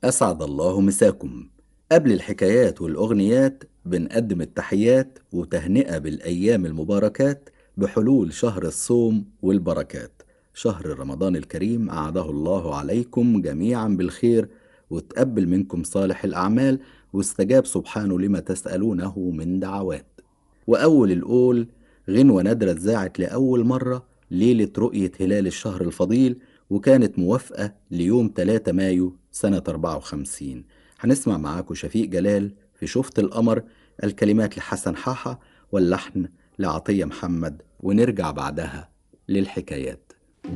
أسعد الله مساكم قبل الحكايات والأغنيات بنقدم التحيات وتهنئة بالأيام المباركات بحلول شهر الصوم والبركات شهر رمضان الكريم أعاده الله عليكم جميعا بالخير وتقبل منكم صالح الأعمال واستجاب سبحانه لما تسألونه من دعوات وأول القول غنوة نادرة اتذاعت لأول مرة ليلة رؤية هلال الشهر الفضيل وكانت موافقة ليوم 3 مايو سنة 54 هنسمع معاكم شفيق جلال في شفت القمر الكلمات لحسن حاحة واللحن لعطية محمد ونرجع بعدها للحكايات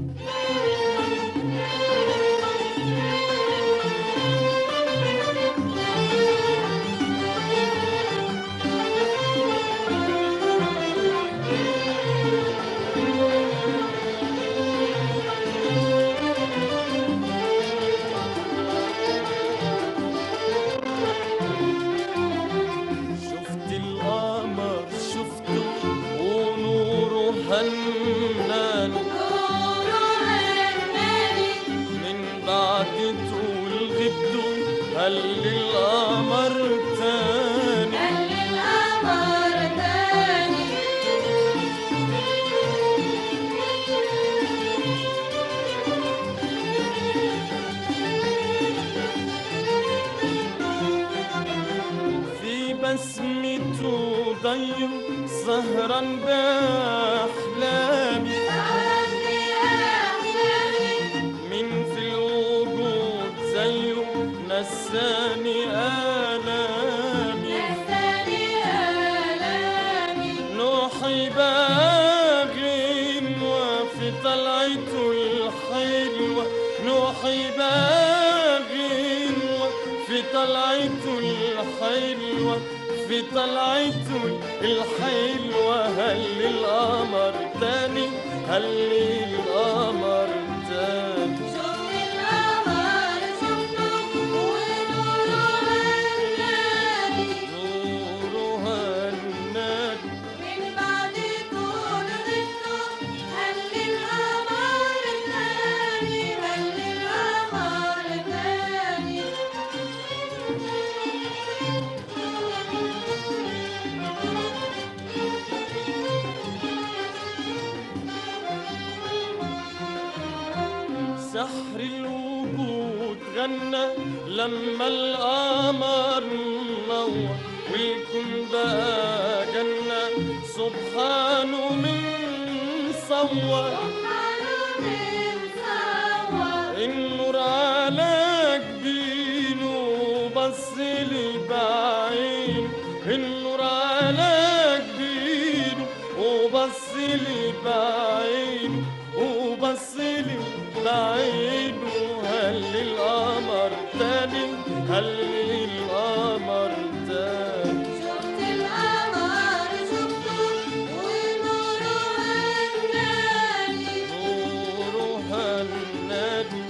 شفت القمر شفته ونوره هنان من بعد طول غبته هل القمر تاني في بسمته ضي سهران بأحلامي من في الوجود زيه نساني آلامي نوحي باغين وفي طلعته الحلوة نوحي باغين وفي طلعته الحلوة في طلعته الحلوة هل القمر تاني هل القمر تاني نورها النادي سحر الوجود غنى لما القمر نور والكون بقى جنة سبحانه من صور النور على جبينه بص لي بعين النور على جبينه وبص لي بعين وبص لي بعينه هل القمر تاني هل القمر تاني نورها النادي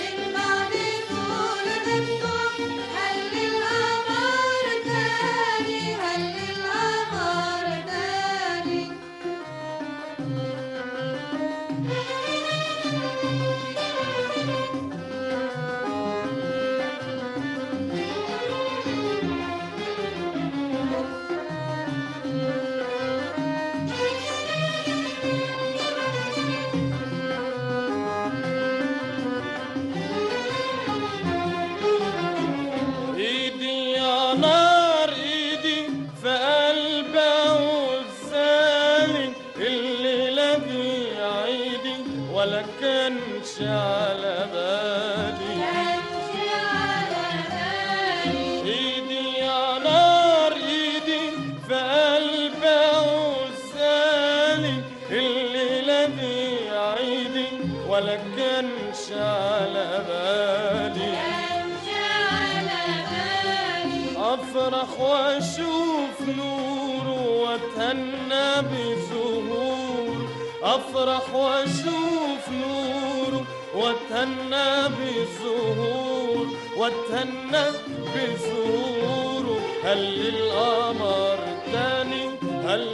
ايدي يا نار ايدي في قلبه وزالي الليلة دي عيدي ولا كانش على بالي ايدي يا نار ايدي في قلبه وزالي الليلة دي عيدي ولا كانش على بالي افرح واشوف نوره واتهنى بظهوره افرح واشوف نوره واتهنى بظهوره واتهنى بظهوره هل القمر تاني هل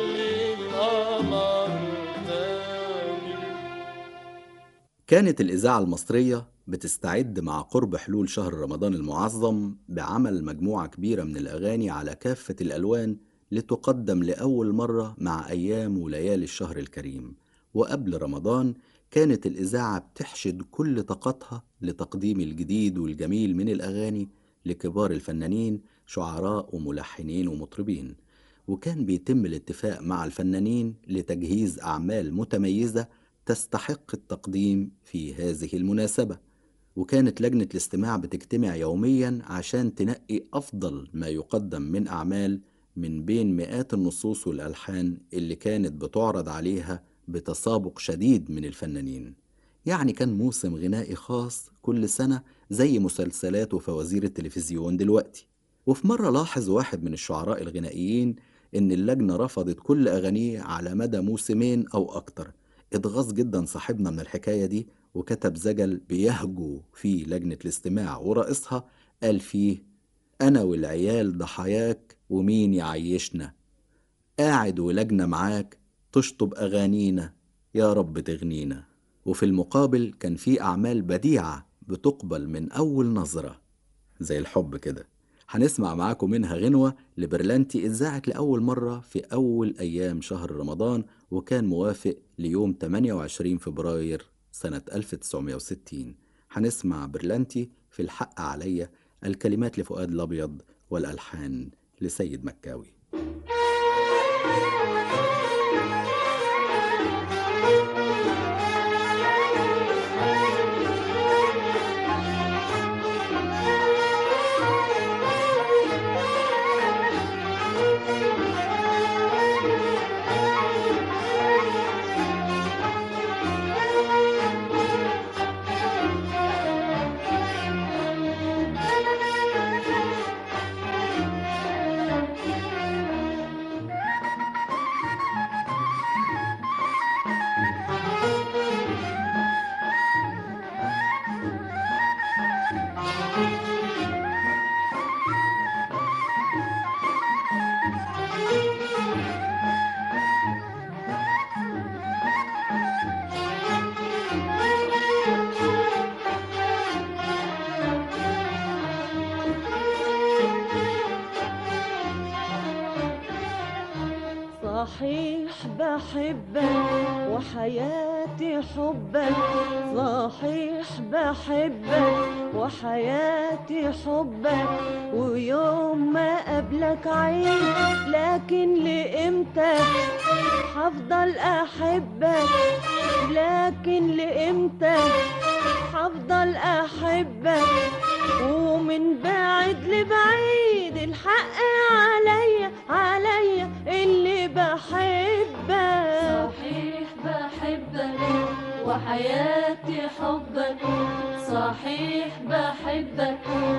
القمر تاني كانت الإذاعة المصرية بتستعد مع قرب حلول شهر رمضان المعظم بعمل مجموعة كبيرة من الأغاني على كافة الألوان لتقدم لأول مرة مع أيام وليالي الشهر الكريم وقبل رمضان كانت الإذاعة بتحشد كل طاقتها لتقديم الجديد والجميل من الأغاني لكبار الفنانين شعراء وملحنين ومطربين وكان بيتم الاتفاق مع الفنانين لتجهيز أعمال متميزة تستحق التقديم في هذه المناسبة وكانت لجنة الاستماع بتجتمع يوميا عشان تنقي أفضل ما يقدم من أعمال من بين مئات النصوص والألحان اللي كانت بتعرض عليها بتسابق شديد من الفنانين يعني كان موسم غنائي خاص كل سنة زي مسلسلات وفوازير التلفزيون دلوقتي وفي مرة لاحظ واحد من الشعراء الغنائيين إن اللجنة رفضت كل أغانيه على مدى موسمين أو أكتر اتغاظ جدا صاحبنا من الحكاية دي وكتب زجل بيهجو في لجنة الاستماع ورئيسها قال فيه أنا والعيال ضحاياك ومين يعيشنا قاعد ولجنة معاك تشطب أغانينا يا رب تغنينا وفي المقابل كان في أعمال بديعة بتقبل من أول نظرة زي الحب كده هنسمع معاكم منها غنوة لبرلانتي اتذاعت لأول مرة في أول أيام شهر رمضان وكان موافق ليوم 28 فبراير سنة 1960 هنسمع برلانتي في الحق عليا الكلمات لفؤاد الأبيض والألحان لسيد مكاوي صحيح بحبك وحياتي حبك صحيح بحبك وحياتي حبك ويوم ما قبلك عيد لكن لإمتى حفضل أحبك لكن لإمتى حفضل أحبك ومن بعيد لبعيد الحق عليا عليا اللي بحبك صحيح بحبك وحياتي حبك صحيح بحبك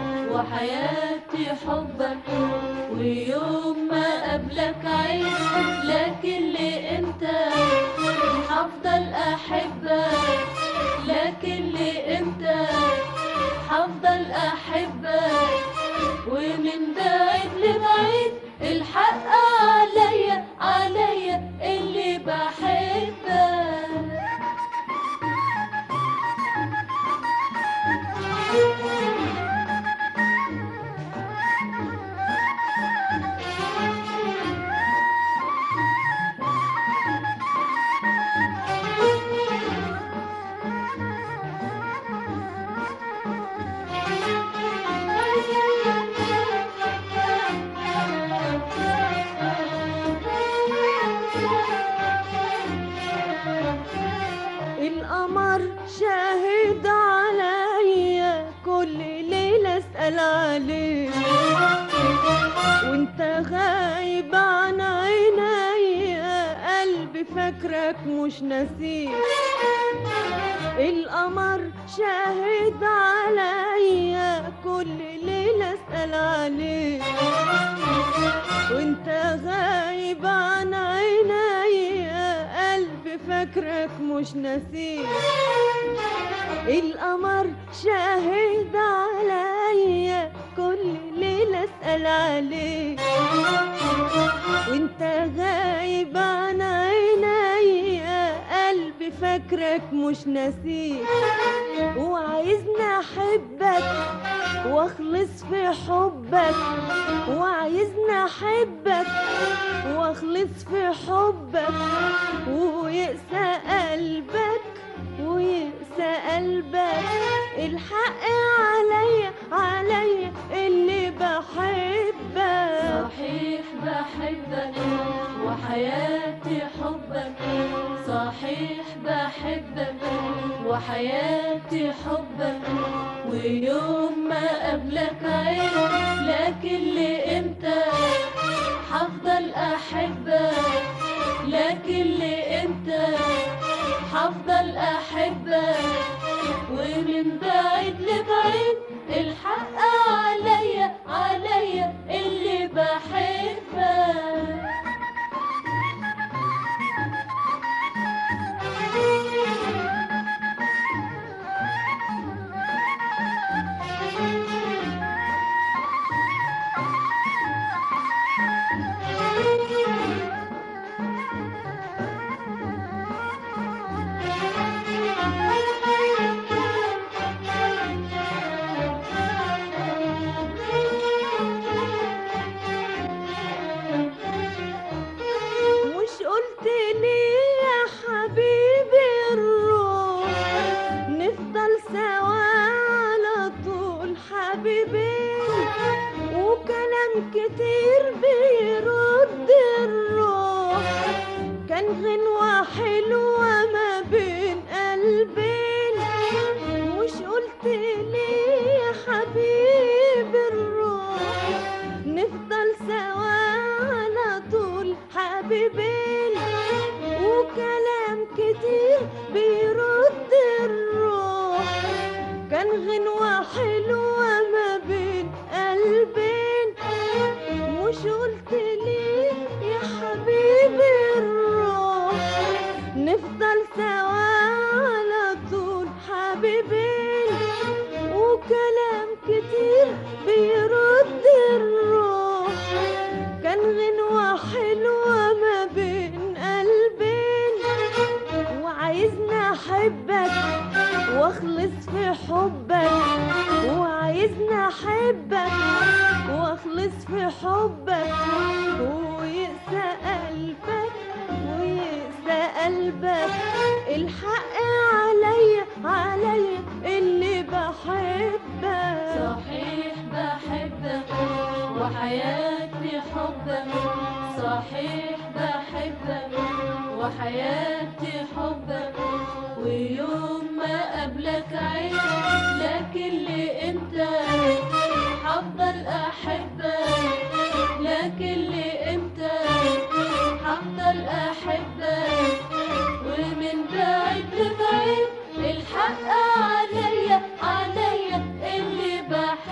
وحياتي حبك ويوم ما قبلك عيد لكن لإمتى حفضل أحبك لكن لإمتى حفضل أحبك ومن بعيد لبعيد الحق عليا عليا اللي بحبك القمر شاهد عليا كل ليلة اسأل عليك وانت غايب عن عينيا قلبي فاكرك مش ناسيك القمر شاهد عليا كل ليلة اسأل عليك وانت غايب عن عينيا قلبي فاكرك مش ناسيك القمر شاهد عليا كل ليلة اسأل عليك وانت غايب عن عينيا قلبي فاكرك مش ناسيك وعايزني بحبك واخلص في حبك وعايزني احبك واخلص في حبك ويقسى قلبك ويقسى قلبك الحق عليا عليا اللي بحبك صحيح بحبك وحياتي حبك صحيح بحبك وحياتي حبك ويوم ما قبلك عين لكن لإمتى هفضل أحبك لكن لإمتى هفضل أحبك ومن بعيد لبعيد الحق عليا عليا اللي بحبك مش قلت لي يا حبيبي الروح نفضل سوا على طول حبيبين وكلام كتير بيرد الروح كان غنوة حلوة ما بين قلبين مش قلت لي يا حبيبي الروح نفضل سوا على طول حبيبين وكلام كتير بيرد الروح كان غنوة حلوة ما بين قلبين مش قلت لي يا حبيبي الروح نفضل سوا على طول حبيبين وكلام كتير بيرد الروح كان غنوة حلوة ما بين قلبين وعايزني أحبك واخلص في حبك وعايزني أحبك واخلص في حبك ويقسى قلبك ويقسى قلبك الحق عليا عليا اللي بحبك صحيح بحبك وحياتي حبك صحيح بحبك وحياتي حبك ويوم ما قبلك عين لكن لإمتى هفضل أحبك لكن لإمتى هفضل أحبك ومن بعيد لبعيد الحق عليا عليا اللي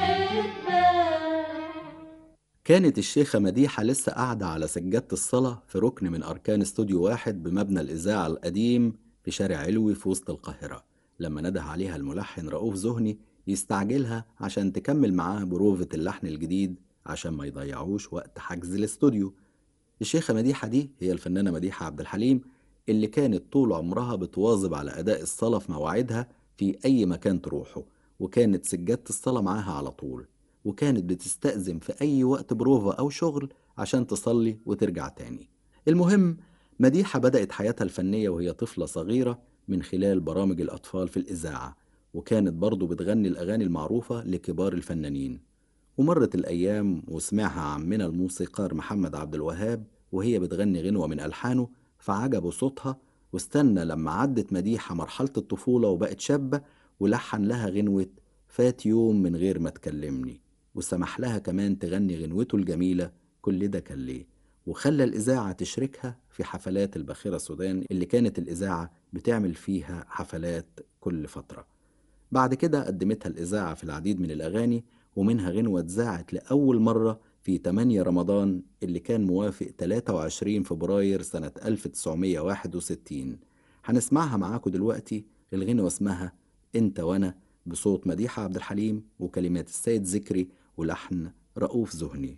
بحبك كانت الشيخة مديحة لسه قاعدة على سجادة الصلاة في ركن من أركان استوديو واحد بمبنى الإذاعة القديم في شارع علوي في وسط القاهرة لما نده عليها الملحن رؤوف زهني يستعجلها عشان تكمل معاه بروفة اللحن الجديد عشان ما يضيعوش وقت حجز الاستوديو الشيخة مديحة دي هي الفنانة مديحة عبد الحليم اللي كانت طول عمرها بتواظب على أداء الصلاة في مواعيدها في أي مكان تروحه وكانت سجادة الصلاة معاها على طول وكانت بتستأذن في أي وقت بروفا أو شغل عشان تصلي وترجع تاني المهم مديحة بدأت حياتها الفنية وهي طفلة صغيرة من خلال برامج الأطفال في الإذاعة وكانت برضو بتغني الأغاني المعروفة لكبار الفنانين ومرت الأيام وسمعها عمنا الموسيقار محمد عبد الوهاب وهي بتغني غنوة من ألحانه فعجبه صوتها واستنى لما عدت مديحة مرحلة الطفولة وبقت شابة ولحن لها غنوة فات يوم من غير ما تكلمني وسمح لها كمان تغني غنوته الجميلة كل ده كان ليه وخلى الإذاعة تشركها في حفلات الباخرة السودان اللي كانت الإذاعة بتعمل فيها حفلات كل فترة بعد كده قدمتها الإذاعة في العديد من الأغاني ومنها غنوة اتذاعت لأول مرة في 8 رمضان اللي كان موافق 23 فبراير سنة 1961 هنسمعها معاكم دلوقتي الغنوة اسمها انت وانا بصوت مديحة عبد الحليم وكلمات السيد ذكري ولحن رؤوف زهني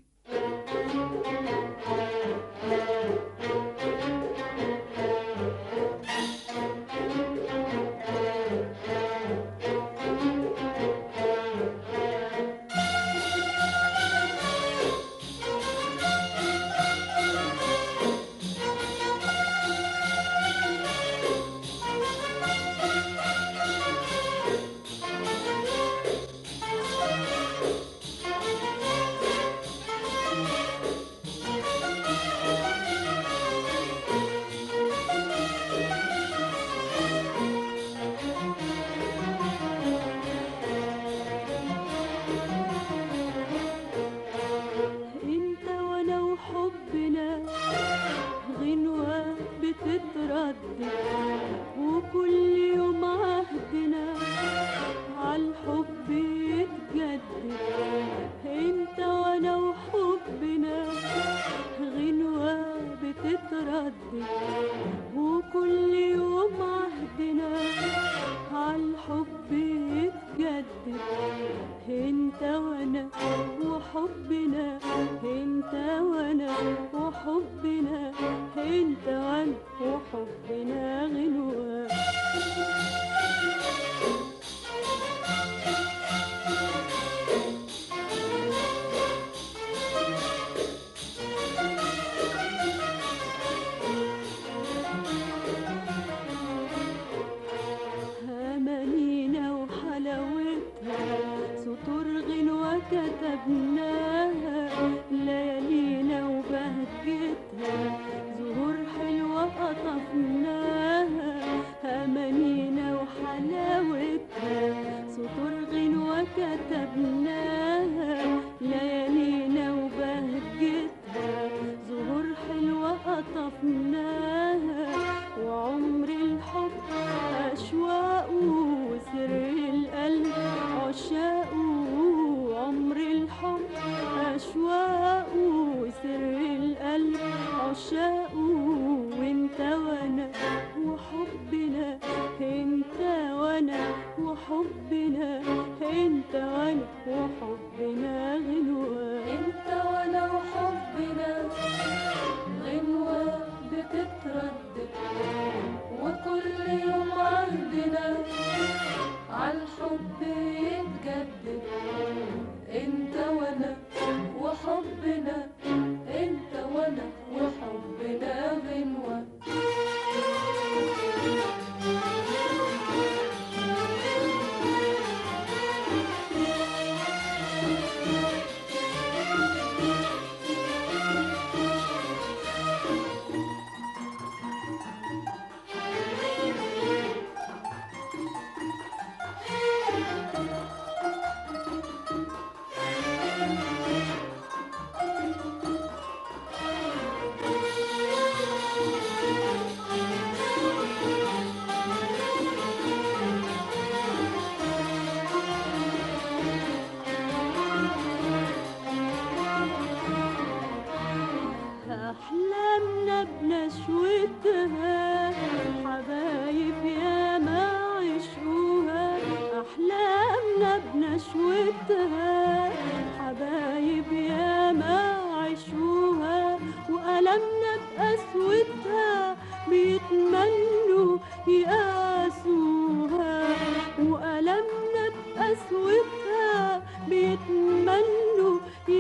يتجدد انت وانا وحبنا انت وانا وحبنا انت وانا وحبنا غنوة أمانينا وحلاوتها سطور غنوة كتبناها ليالينا وبهجتها زهور حلوة قطفناها أمانينا وحلاوتها سطور غنوة كتبناها ليالينا وبهجتها زهور حلوة قطفناها وعمر الحب أشواقه وسر القلب عشاقه عمر الحب أشواقه وسر القلب عشاقه وانت وانا وحبنا انت وانا وحبنا انت وانا وحبنا غنوة انت وانا وحبنا غنوة بتتردد وكل يوم عهدنا عالحب يتجدد انت وانا وحبنا انت وانا وحبنا غنوة أحلامنا بنشوتها حبايب يا ما عشقوها أحلامنا بنشوتها حبايب يا ما عشقوها وألمنا بقسوتها بيتمنوا يقاسوها وألمنا بقسوتها بيتمنوا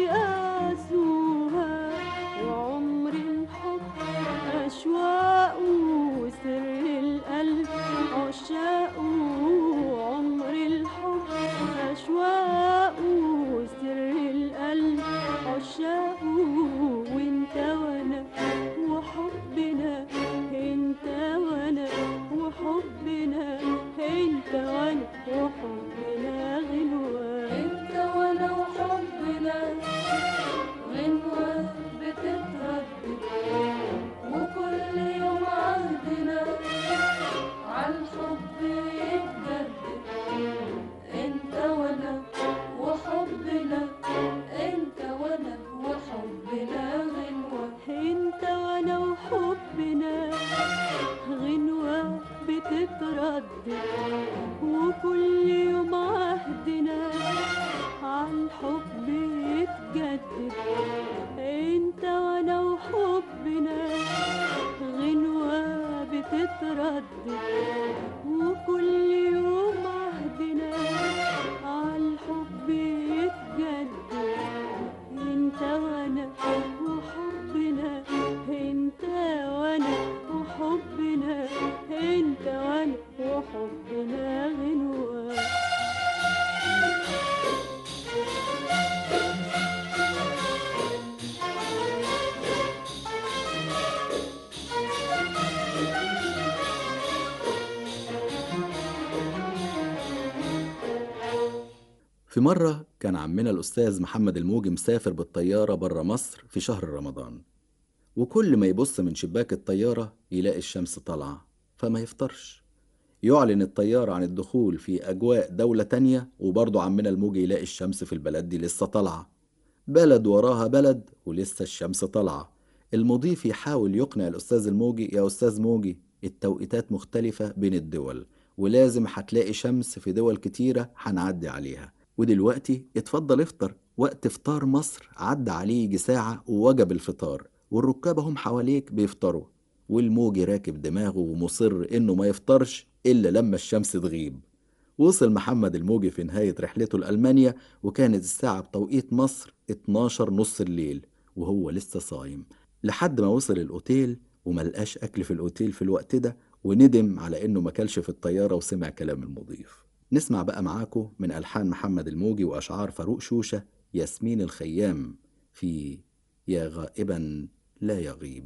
يقاسوها وعمر الحب أشواقه وسر القلب عشاقه عمر الحب أشواقه وسر القلب عشاقه وانت وانا وحبنا انت وانا وحبنا انت وانا وحبنا غنوة انت وانا وحبنا غنوة بتتردد وكل يوم عهدنا عالحب يتجدد انت وانا وحبنا انت وانا وحبنا غنوة انت وانا وحبنا غنوة بتتردد وكل يوم عهدنا عالحب يتجدد انت وانا وحبنا غنوة بتتردد وكل يوم عهدنا عالحب يتجدد انت وانا وحبنا انت وانا وحبنا انت وانا وحبنا غنوة في مرة كان عمنا الأستاذ محمد الموجي مسافر بالطيارة برا مصر في شهر رمضان وكل ما يبص من شباك الطيارة يلاقي الشمس طالعة فما يفطرش يعلن الطيار عن الدخول في أجواء دولة تانية وبرضه عمنا الموجي يلاقي الشمس في البلد دي لسه طالعة بلد وراها بلد ولسه الشمس طالعة المضيف يحاول يقنع الأستاذ الموجي يا أستاذ موجي التوقيتات مختلفة بين الدول ولازم هتلاقي شمس في دول كتيرة هنعدي عليها ودلوقتي اتفضل افطر وقت فطار مصر عدى عليه يجي ساعة ووجب الفطار والركاب هم حواليك بيفطروا والموجي راكب دماغه ومصر انه ما يفطرش الا لما الشمس تغيب وصل محمد الموجي في نهاية رحلته لألمانيا وكانت الساعة بتوقيت مصر 12 نص الليل وهو لسه صايم لحد ما وصل الأوتيل وملقاش أكل في الأوتيل في الوقت ده وندم على إنه ما كلش في الطيارة وسمع كلام المضيف نسمع بقى معاكم من ألحان محمد الموجي وأشعار فاروق شوشة ياسمين الخيام في يا غائبا لا يغيب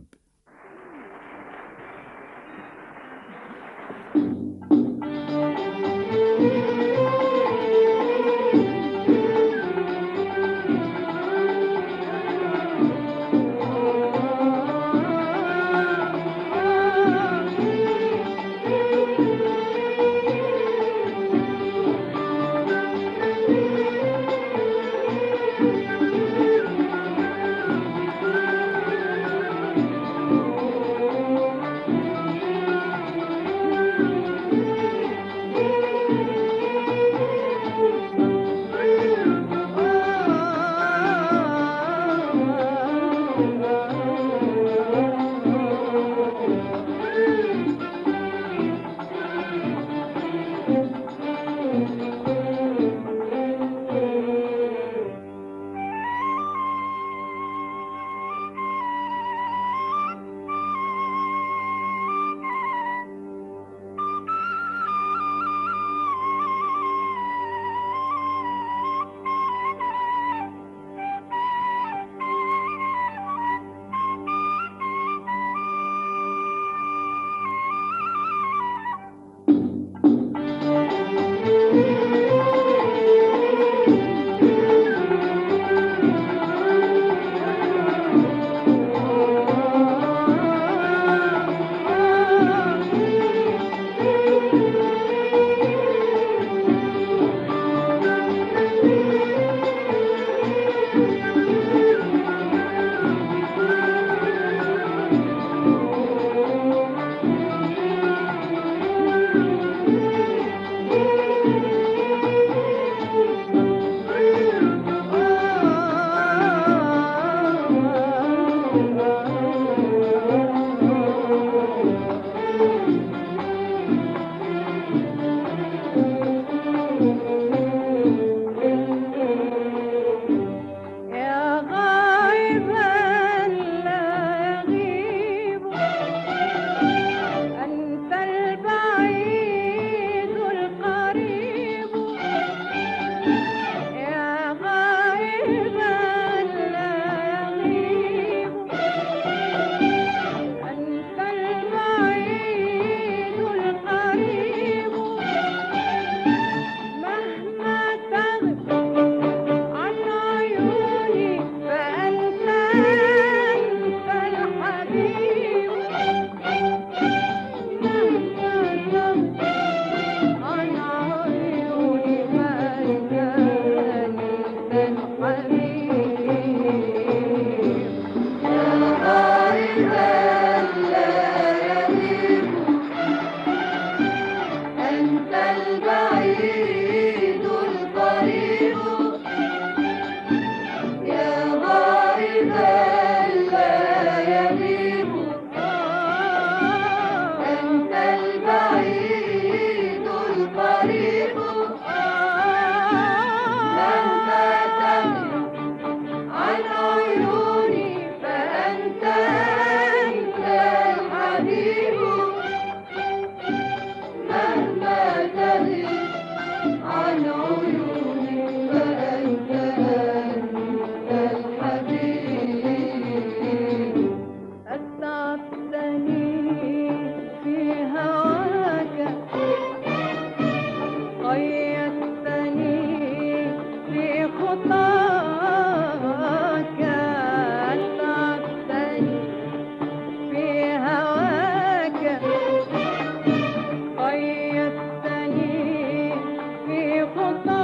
يا غائبا لا يغيب أنت البعيد القريب يا غائبا لا يغيب أنت البعيد القريب مهما تغب عن عيوني فأنت أنت الحبيب مهما تغب عن عيوني فأنت أنت الحبيب أنت البعيد القريب يا غائبا لا يغيب أنت البعيد القريب مهما تغيب عن عيوني فأنت أنت الحبيب مهما تغيب عن عيوني فأنت أنت الحبيب أتعبتني في هواك قيدتني في خطاك أتعبتني في هواك قيدتني في خطاك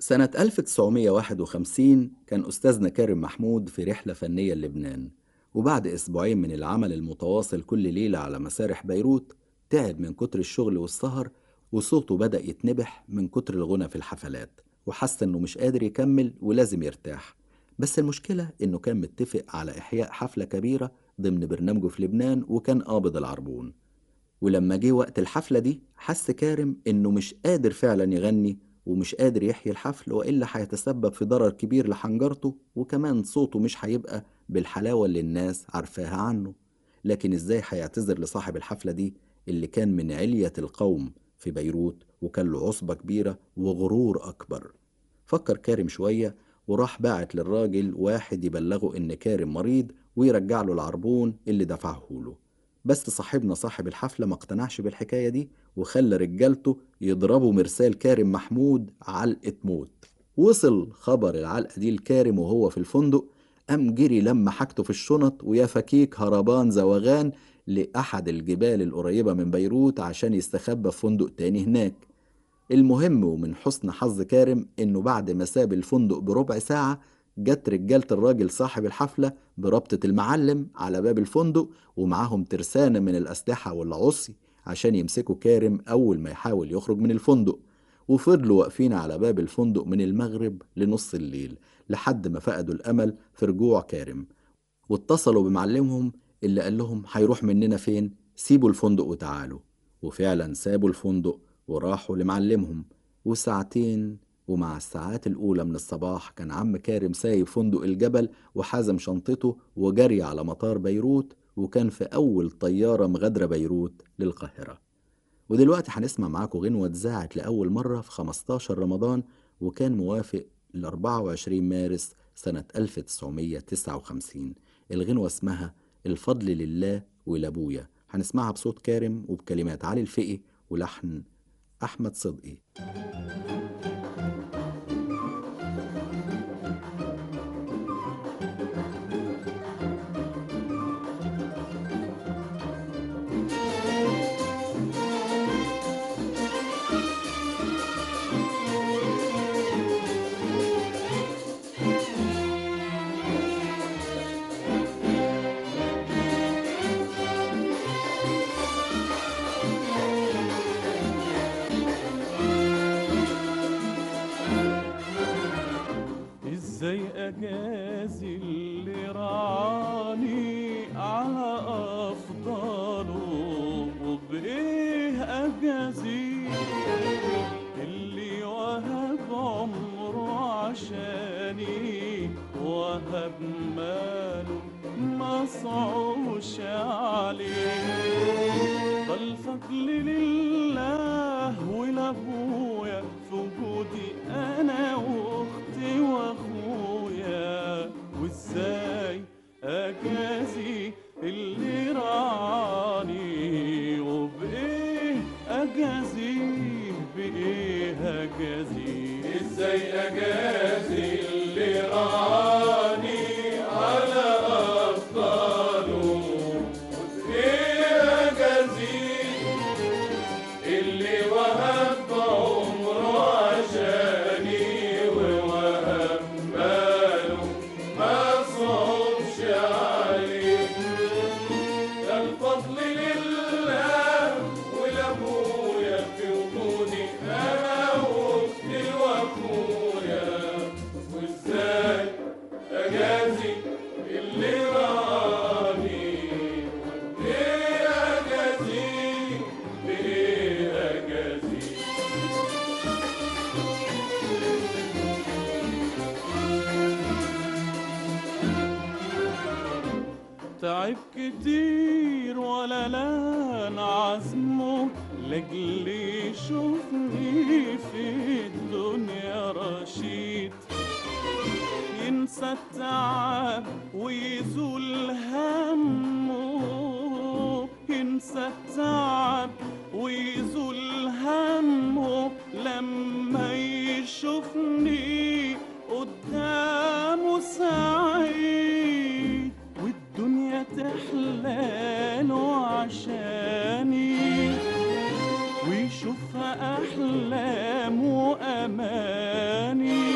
سنة 1951 كان أستاذنا كارم محمود في رحلة فنية للبنان وبعد أسبوعين من العمل المتواصل كل ليلة على مسارح بيروت تعب من كتر الشغل والسهر وصوته بدأ يتنبح من كتر الغنى في الحفلات وحس إنه مش قادر يكمل ولازم يرتاح بس المشكلة إنه كان متفق على إحياء حفلة كبيرة ضمن برنامجه في لبنان وكان قابض العربون ولما جه وقت الحفلة دي حس كارم إنه مش قادر فعلا يغني ومش قادر يحيي الحفل وإلا هيتسبب في ضرر كبير لحنجرته وكمان صوته مش هيبقى بالحلاوة اللي الناس عارفاها عنه لكن إزاي هيعتذر لصاحب الحفلة دي اللي كان من علية القوم في بيروت وكان له عصبة كبيرة وغرور أكبر فكر كارم شوية وراح باعت للراجل واحد يبلغه إن كارم مريض ويرجع له العربون اللي دفعه له بس صاحبنا صاحب الحفلة ما اقتنعش بالحكاية دي وخلى رجالته يضربوا مرسال كارم محمود علقة موت وصل خبر العلقة دي لكارم وهو في الفندق قام جري لما حاجته في الشنط ويا فكيك هربان زوغان لأحد الجبال القريبة من بيروت عشان يستخبى في فندق تاني هناك المهم ومن حسن حظ كارم إنه بعد ما ساب الفندق بربع ساعة جت رجالة الراجل صاحب الحفلة بربطة المعلم على باب الفندق ومعاهم ترسانة من الأسلحة والعصي عشان يمسكوا كارم أول ما يحاول يخرج من الفندق وفضلوا واقفين على باب الفندق من المغرب لنص الليل لحد ما فقدوا الأمل في رجوع كارم واتصلوا بمعلمهم اللي قال لهم هيروح مننا فين سيبوا الفندق وتعالوا وفعلا سابوا الفندق وراحوا لمعلمهم وساعتين ومع الساعات الأولى من الصباح كان عم كارم سايب فندق الجبل وحازم شنطته وجري على مطار بيروت وكان في أول طيارة مغادرة بيروت للقاهرة ودلوقتي هنسمع معاكم غنوة اتذاعت لأول مرة في 15 رمضان وكان موافق ل 24 مارس سنة 1959 الغنوة اسمها الفضل لله ولابويا هنسمعها بصوت كارم وبكلمات علي الفقي ولحن أحمد صدقي ازاي اجازي اللي رعاني على افضاله وبايه اجازي اللي وهب عمره عشاني وهب ماله ما صعوش عليه فالفضل لله ولابويا في وجودي انا واختي واخويا وازاي اجازي اللي رعاني وبايه اجازيه بايه اجازيه ازاي اجازي اللي رعاني على افضاله وبايه اجازيه اللي وهب عمره عشاني ووهب ماله ما صعبش عليه ده الفضل لله ولابويا في وجودي انا واختي واخويا وازاي اجازي اللي راني بايه اجازي بايه اجازي تعب كتير ولا لان عزمه لاجل يشوفني في الدنيا رشيد ينسى التعب ويزول همه ينسى التعب ويزول همه لما يشوفني قدامه سعيد والدنيا تحلاله عشاني ويشوفها أحلام وأماني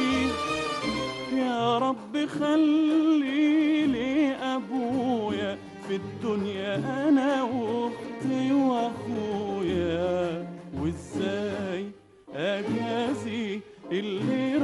الدنيا انا واختي واخويا وازاي اجازي اللي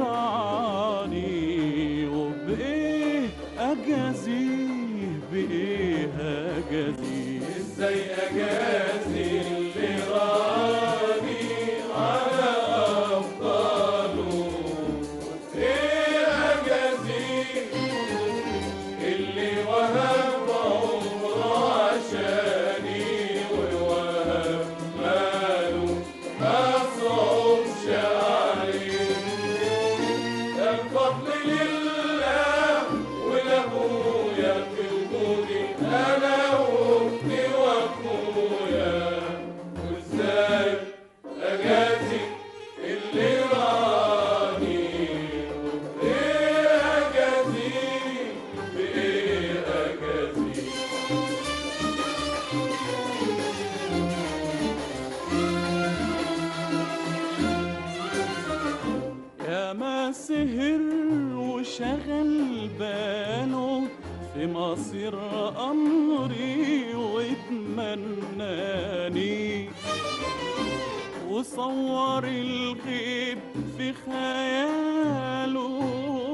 رعاني وبايه اجازيه بايه اجازيه ازاي اجازي اللي راني على افضاله ايه اجازيه اللي وهب عمره عشاني ووهب ماله ما صعبش عليه الفضل لله ولابويا في وجودي انا واختي واخويا وازاي اجازي اللي راني بايه اجازي بايه اجازي يا ما سهر وشغل باله في مصير أمري واتمناني وصور الغيب في خياله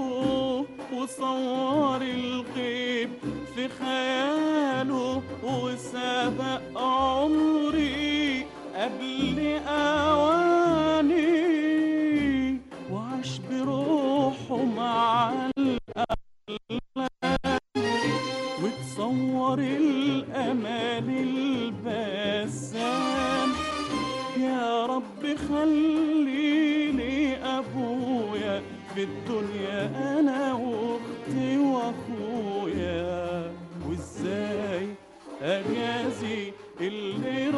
وصور الغيب في خياله وسبق عمري قبل أواني وعاش بروحه مع الأحلام وتصور الأمال البسام يا رب خلي لي أبويا في الدنيا أنا وأختي وأخويا وإزاي أجازي اللي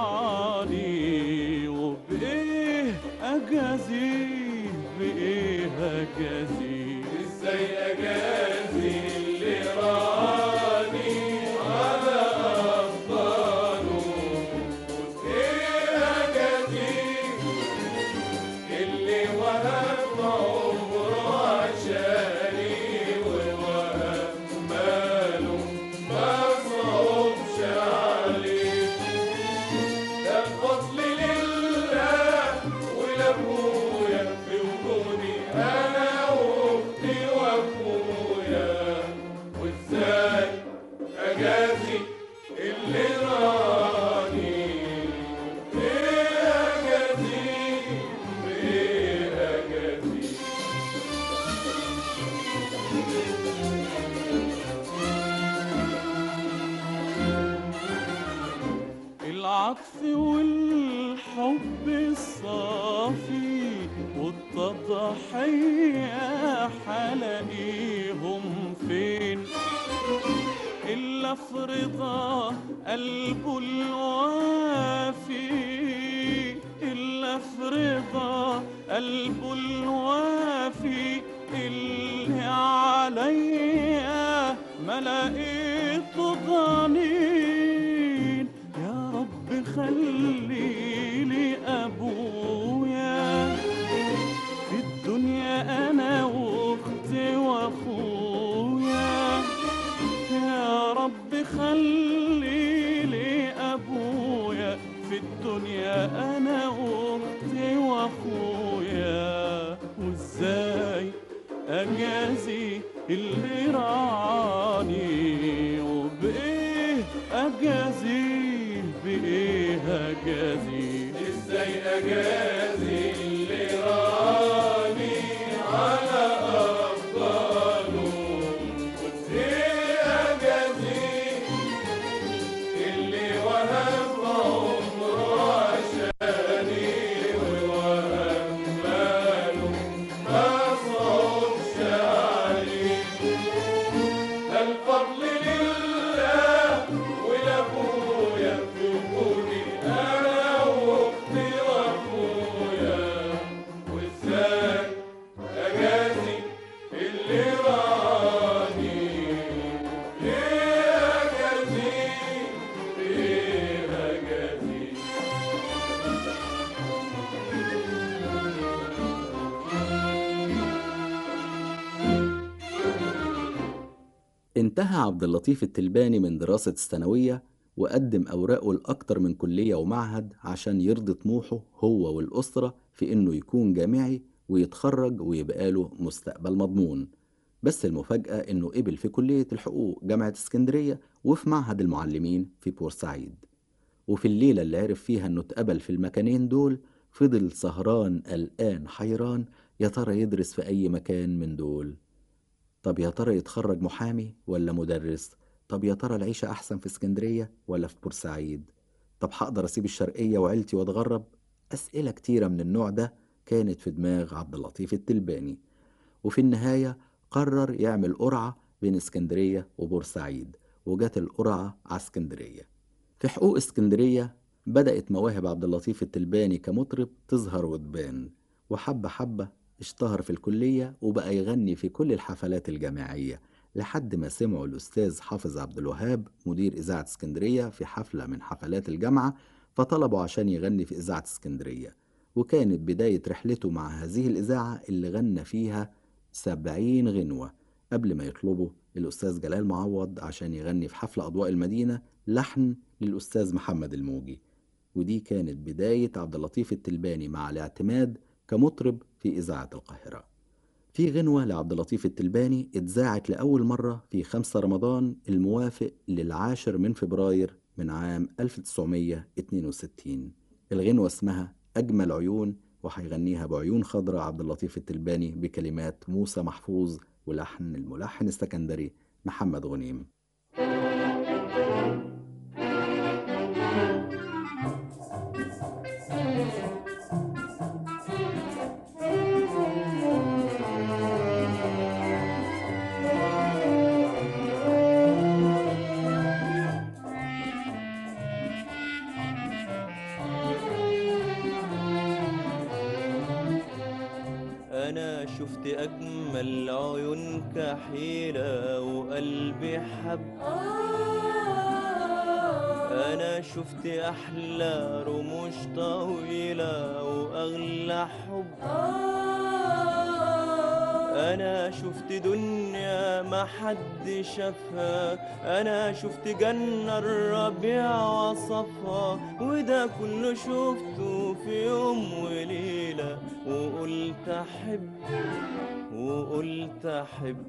رعاني وبإيه أجازي بإيه أجازي إزاي أجازي اللي رعاني على أفضاله وإيه أجازي اللي وهب عمره عشاني ووهب ماله ما صعبش عليه ده الفضل لله ولابويا في وجودي انا واختي واخويا وازاي اجازي اللي راني ايه اجازي بايه اجازي العطف والحب الصافي والتضحية حلاقيهم فين إلا في رضا قلبه الوافي إلا في رضا قلبه الوافي اللي عليا ما لقيت ضنين يا رب خلي لي أبويا في الدنيا أنا وأختي وأخويا يا رب خلي لي أبويا في الدنيا أنا وأختي وأخويا وإزاي أجازي اللي رعاني وبإيه أجازي بإيه أجازي إزاي أجازي اللي راني على أفضاله وإزاي أجازي اللي وهب عمره عشاني ووهب ماله ما صعبش عليه ده الفضل لله ولابويا في وجودي انا واختي واخويا انتهى عبد اللطيف التلباني من دراسة الثانوية وقدم أوراقه لأكتر من كلية ومعهد عشان يرضي طموحه هو والأسرة في إنه يكون جامعي ويتخرج ويبقى له مستقبل مضمون بس المفاجأة إنه قبل في كلية الحقوق جامعة اسكندرية وفي معهد المعلمين في بورسعيد وفي الليلة اللي عرف فيها إنه اتقبل في المكانين دول فضل سهران قلقان حيران يا ترى يدرس في أي مكان من دول طب يا ترى يتخرج محامي ولا مدرس طب يا ترى العيشة أحسن في اسكندرية ولا في بورسعيد طب هقدر أسيب الشرقية وعيلتي وأتغرب أسئلة كتيرة من النوع ده كانت في دماغ عبد اللطيف التلباني وفي النهاية قرر يعمل قرعة بين اسكندرية وبورسعيد وجات القرعة على اسكندرية في حقوق اسكندرية بدأت مواهب عبد اللطيف التلباني كمطرب تظهر وتبان وحبة حبة اشتهر في الكلية وبقى يغني في كل الحفلات الجامعية لحد ما سمعوا الأستاذ حافظ عبد الوهاب مدير إذاعة اسكندرية في حفلة من حفلات الجامعة فطلبوا عشان يغني في إذاعة اسكندرية وكانت بداية رحلته مع هذه الإذاعة اللي غنى فيها سبعين غنوة قبل ما يطلبوا الأستاذ جلال معوض عشان يغني في حفل أضواء المدينة لحن للأستاذ محمد الموجي ودي كانت بداية عبد اللطيف التلباني مع الاعتماد كمطرب في إذاعة القاهرة في غنوة لعبد اللطيف التلباني اتذاعت لأول مرة في 5 رمضان الموافق للعاشر من فبراير من عام 1962 الغنوة اسمها أجمل عيون وهيغنيها بعيون خضراء عبد اللطيف التلباني بكلمات موسى محفوظ ولحن الملحن السكندري محمد غنيم أنا شفت أجمل عيون كحيلة وقلبي حب أنا شفت أحلى رموش طويلة وأغلى حب أنا شفت دنيا ما حد شافها أنا شفت جنة الربيع وصفها وده كله شفته في يوم وليلة وقلت أحب وقلت أحب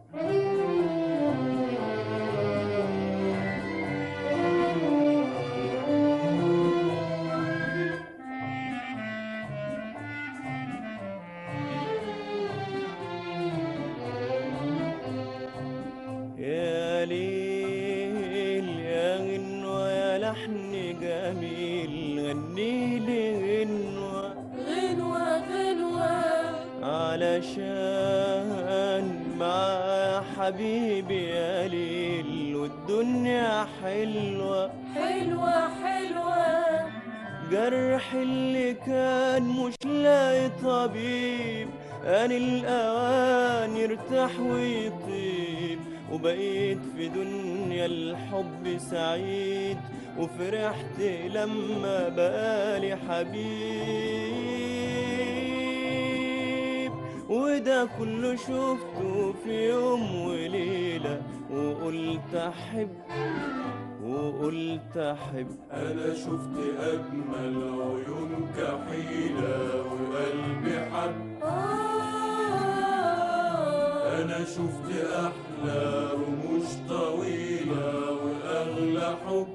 يا ليل يا غنوة يا لحن جميل غني لي غنوة غنوة غنوة علشان مع حبيبي يا ليل والدنيا حلوة حلوة حلوة جرح اللي كان مش لاقي طبيب أن الأوان يرتاح ويطيب وبقيت في دنيا الحب سعيد وفرحت لما بقالي حبيب وده كله شفته في يوم وليلة وقلت أحب وقلت أحب أنا شفت أجمل عيون كحيلة وقلبي حب أنا شفت أحلى رموش طويلة وأغلى حب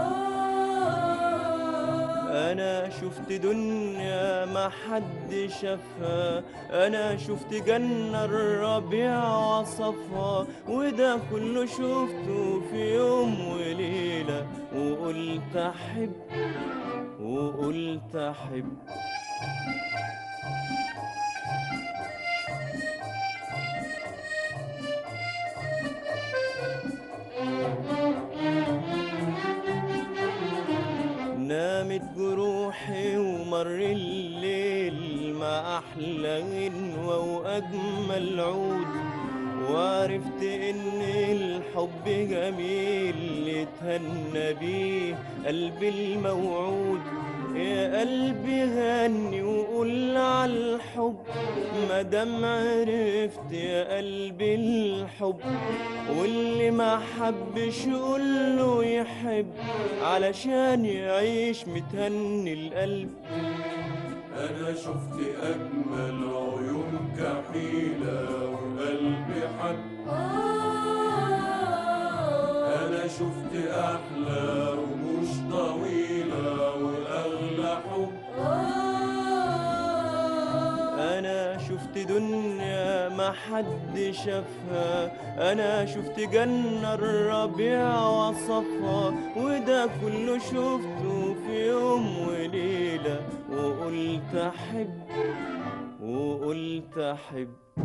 أنا شفت دنيا ما حد شافها أنا شفت جنة الربيع وصفها وده كله شفته في يوم وليلة وقلت أحب وقلت أحب نامت جروحي ومر الليل مع أحلى غنوة وأجمل عود وعرفت ان الحب جميل يتهنى بيه قلبي الموعود يا قلبي غني وقول على الحب مادام عرفت يا قلبي الحب واللي ما حبش قوله يحب علشان يعيش متهني القلب أنا شفت أجمل عيون كحيلة وقلبي حب أنا شفت أحلى رموش طويلة وأغلى حب انا شفت دنيا ما حد شافها انا شفت جنة الربيع وصفها وده كله شفته في يوم وليلة وقلت احب وقلت احب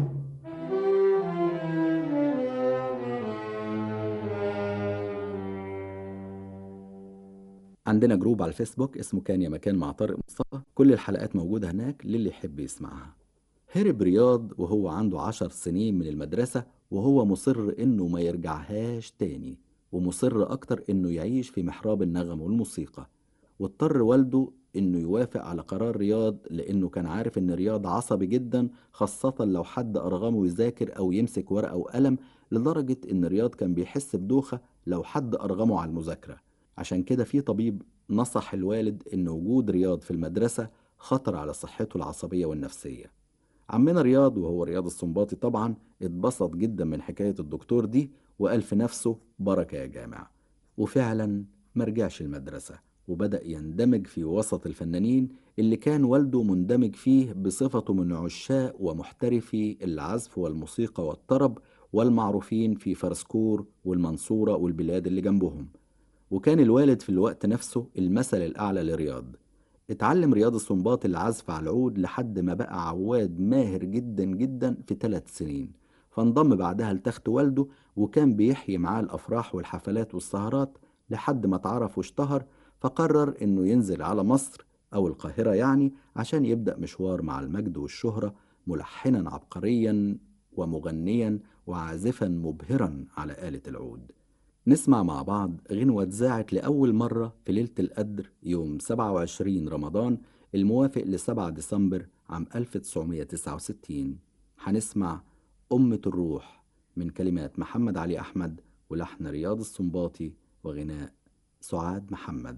عندنا جروب على الفيسبوك اسمه كان يا مكان مع طارق مصطفى كل الحلقات موجودة هناك للي يحب يسمعها هرب رياض وهو عنده عشر سنين من المدرسة وهو مصر إنه ما يرجعهاش تاني ومصر أكتر إنه يعيش في محراب النغم والموسيقى واضطر والده إنه يوافق على قرار رياض لأنه كان عارف إن رياض عصبي جدا خاصة لو حد أرغمه يذاكر أو يمسك ورقة وقلم لدرجة إن رياض كان بيحس بدوخة لو حد أرغمه على المذاكرة عشان كده في طبيب نصح الوالد إن وجود رياض في المدرسة خطر على صحته العصبية والنفسية عمنا رياض وهو رياض السنباطي طبعا اتبسط جدا من حكاية الدكتور دي وقال في نفسه بركة يا جامع وفعلا مرجعش المدرسة وبدأ يندمج في وسط الفنانين اللي كان والده مندمج فيه بصفته من عشاق ومحترفي العزف والموسيقى والطرب والمعروفين في فرسكور والمنصورة والبلاد اللي جنبهم وكان الوالد في الوقت نفسه المثل الأعلى لرياض اتعلم رياض السنباط العزف على العود لحد ما بقى عواد ماهر جدا جدا في ثلاث سنين فانضم بعدها لتخت والده وكان بيحيي معاه الأفراح والحفلات والسهرات لحد ما اتعرف واشتهر فقرر انه ينزل على مصر او القاهرة يعني عشان يبدأ مشوار مع المجد والشهرة ملحنا عبقريا ومغنيا وعازفا مبهرا على آلة العود نسمع مع بعض غنوة اتذاعت لأول مرة في ليلة القدر يوم 27 رمضان الموافق ل 7 ديسمبر عام 1969 هنسمع أمة الروح من كلمات محمد علي أحمد ولحن رياض السنباطي وغناء سعاد محمد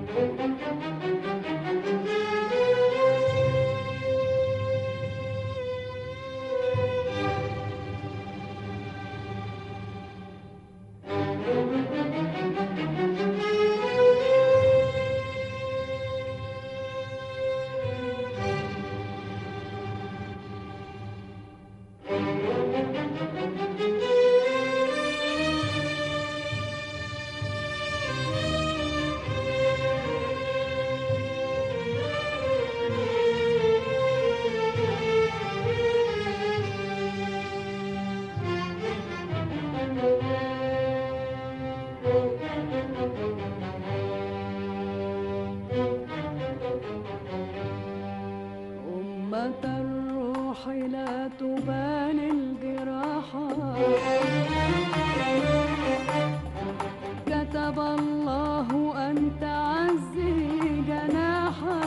أمة الروح لا تبان الجراحات كتب الله أن تعزي جناحا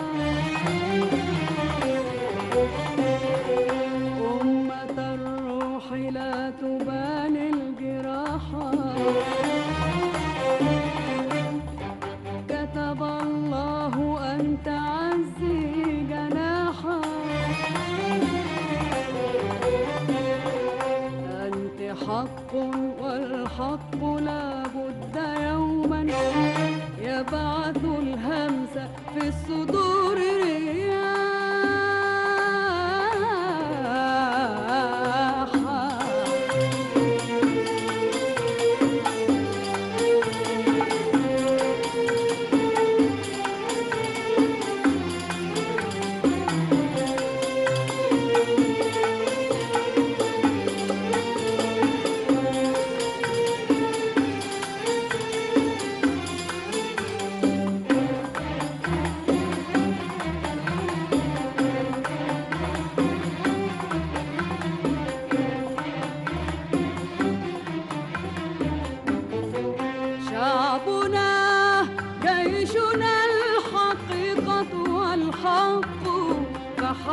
أمة الروح لا تبان الجراحات كتب الله أن تعزي جناحا أنت حق والحق لا بد يوما يبعث الهمس في الصدور رياحا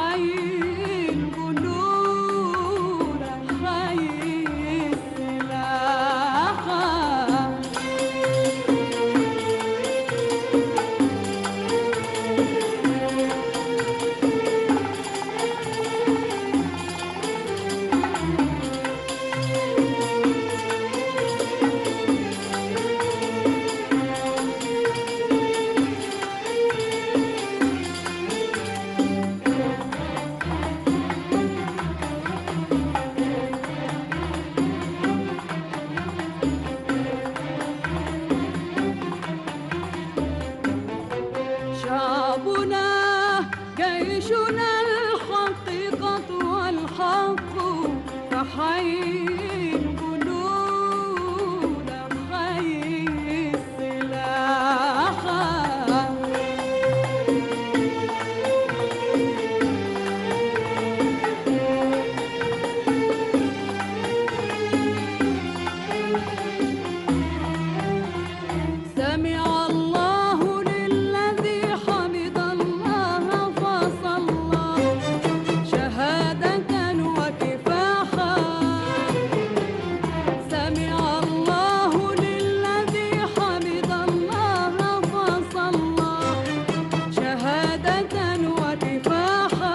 حي الجنود حي السلاحة شعبنا جيشنا الحقيقة والحق فحي الجنود حي السلاح سمع الله للذي حمد الله فصلى شهادة وكفاحا سمع الله للذي حمد الله فصلى شهادة وكفاحا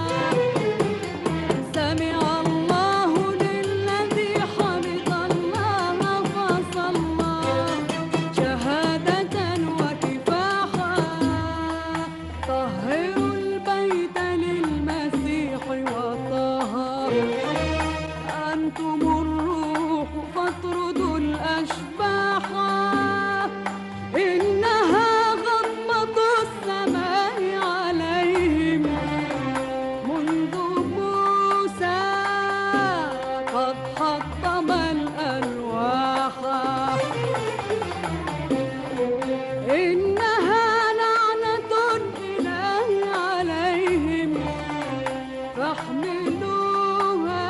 سمع الله للذي حمد الله فصلى شهادة وكفاحا طهروا البيت للمسيح وطهر أنتم الروح فاطردوا الأشباح إنها غضبة السماء عليهم منذ موسى قد حطم الألواح إنها لعنة إله عليهم فاحملوها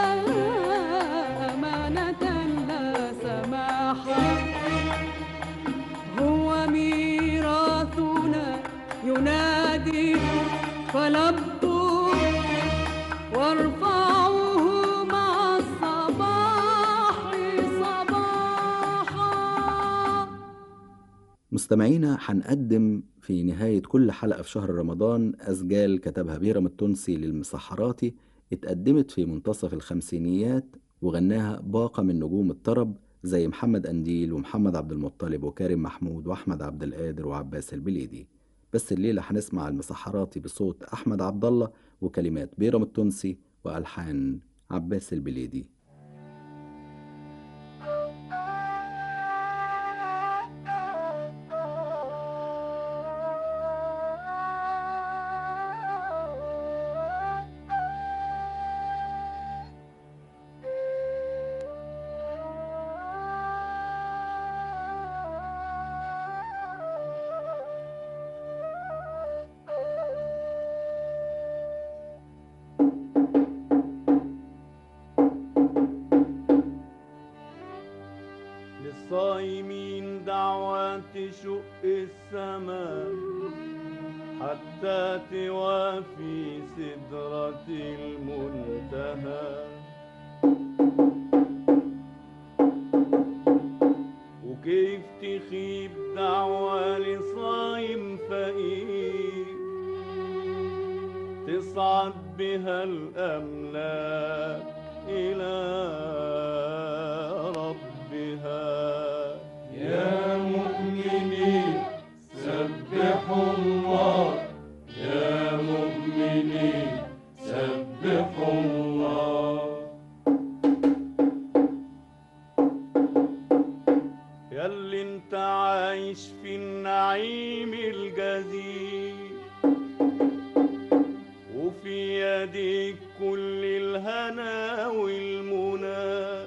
أمانة لا سماحا هو ميراثنا ينادي فلبوا وارفعوه مع الصباح صباحا مستمعينا هنقدم في نهاية كل حلقة في شهر رمضان أسجال كتبها بيرم التونسي للمسحراتي اتقدمت في منتصف الخمسينيات وغناها باقة من نجوم الطرب زي محمد أنديل ومحمد عبد المطلب وكريم محمود وأحمد عبد القادر وعباس البليدي بس الليلة هنسمع المسحراتي بصوت أحمد عبد الله وكلمات بيرم التونسي وألحان عباس البليدي للصايمين دعوة تشق السماء حتى توافي سدرة المنتهى وكيف تخيب دعوة لصايم فقير تصعد بها الأملاك إلى ربها يا مؤمنين سبحوا الله يا مؤمنين سبحوا الله ياللي انت عايش في النعيم الجزيل وفي يديك كل الهنا والمنى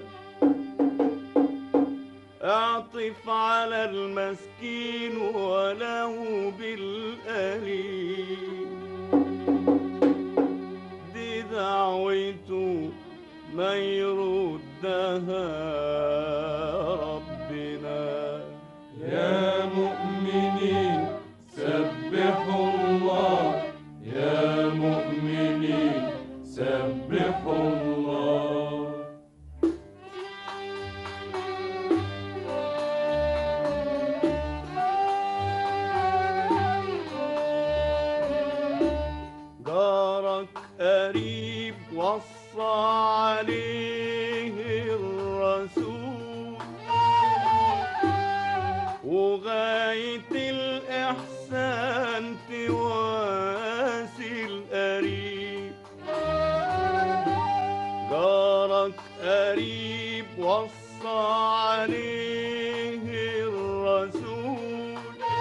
اعطف على المسكين ولو بالقليل دي دعوته ما يردها ربنا يا مؤمنين سبحوا الله يا مؤمنين الإحسان تواسي القريب جارك قريب وصى عليه الرسول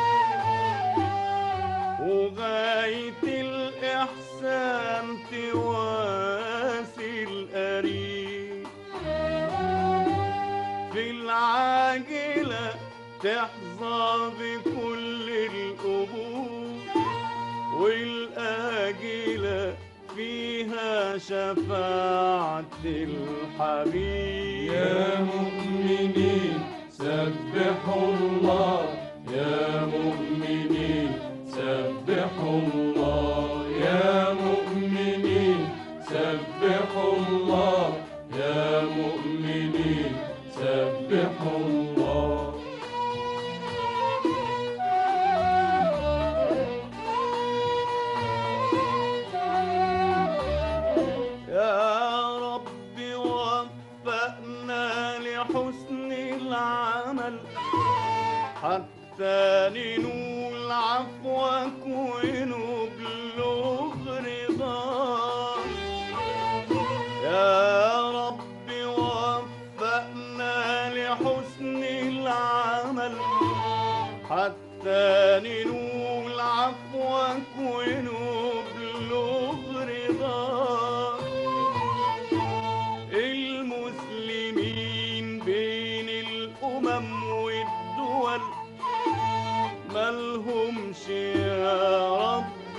وغاية الإحسان تواسي القريب في العاجلة تحظى بكل القبول والآجلة فيها شفاعة الحبيب يا مؤمنين سبحوا الله يا مؤمنين سبحوا الله يا مؤمنين سبحوا الله يا مؤمنين سبحوا الله يا رب وفقنا لحسن العمل حتى ننول عفوك ونبلغ رضاك يا رب وفقنا لحسن العمل حتى ننول عفوك ونبلغ رضاك المسلمين بين الأمم والدول ملهمش يا رب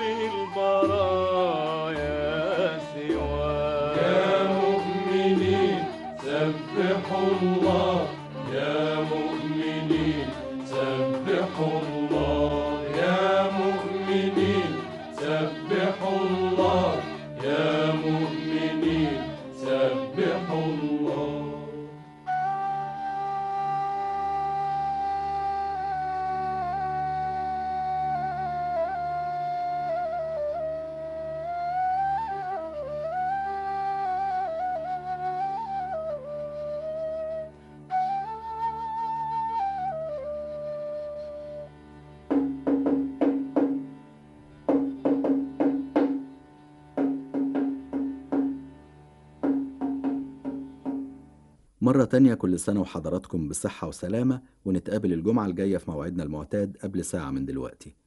البرايا سواك يا مؤمنين سبحوا الله يا مؤمنين سبحوا الله يا مؤمنين سبحوا الله يا مؤمنين سبحوا الله مرة تانية كل سنة وحضراتكم بصحة وسلامة ونتقابل الجمعة الجاية في موعدنا المعتاد قبل ساعة من دلوقتي